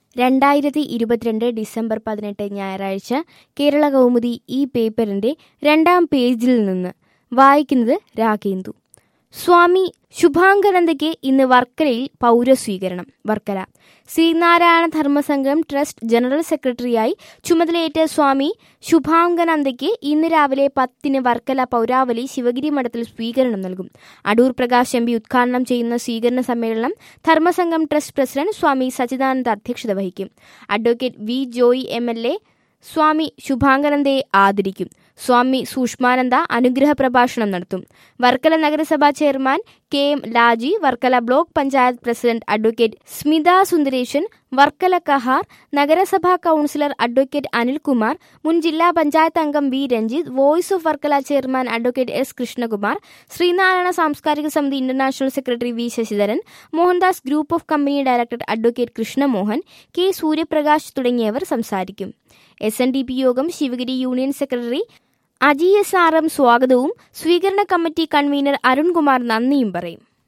രണ്ടായിരത്തി ഇരുപത്തിരണ്ട് ഡിസംബർ പതിനെട്ട് ഞായറാഴ്ച കേരള കൗമുദി ഈ പേപ്പറിന്റെ രണ്ടാം പേജിൽ നിന്ന് വായിക്കുന്നത് രാഗേന്ദു സ്വാമി ശുഭാംഗനന്ദയ്ക്ക് ഇന്ന് വർക്കലയിൽ പൗരസ്വീകരണം വർക്കല ശ്രീനാരായണ ധർമ്മസംഘം ട്രസ്റ്റ് ജനറൽ സെക്രട്ടറിയായി ചുമതലയേറ്റ സ്വാമി ശുഭാംഗനന്ദയ്ക്ക് ഇന്ന് രാവിലെ പത്തിന് വർക്കല പൗരാവലി ശിവഗിരി മഠത്തിൽ സ്വീകരണം നൽകും അടൂർ പ്രകാശ് എം പി ഉദ്ഘാടനം ചെയ്യുന്ന സ്വീകരണ സമ്മേളനം ധർമ്മസംഘം ട്രസ്റ്റ് പ്രസിഡന്റ് സ്വാമി സച്ചിദാനന്ദ അധ്യക്ഷത വഹിക്കും advocate V Joy M L A Swami ശുഭാംഗനന്ദയെ ആദരിക്കും സ്വാമി സൂഷ്മാനന്ദ അനുഗ്രഹ പ്രഭാഷണം നടത്തും വർക്കല നഗരസഭാ chairman K M Laji Varkala block panchayat president advocate Smitha Sundaresan Varkala Kahar നഗരസഭാ കൌൺസിലർ അഡ്വക്കേറ്റ് അനിൽകുമാർ മുൻ ജില്ലാ പഞ്ചായത്ത് അംഗം V Ranjith voice of Varkala chairman advocate S Krishnakumar Sreenarayana സാംസ്കാരിക സമിതി international secretary V Sasidharan Mohandas group of company director advocate Krishnamohan K Suryaprakash തുടങ്ങിയവർ സംസാരിക്കും S N D P Yogam Sivagiri union secretary Aji S R M സ്വാഗതവും സ്വീകരണ കമ്മിറ്റി കൺവീനർ അരുൺകുമാർ നന്ദിയും പറയും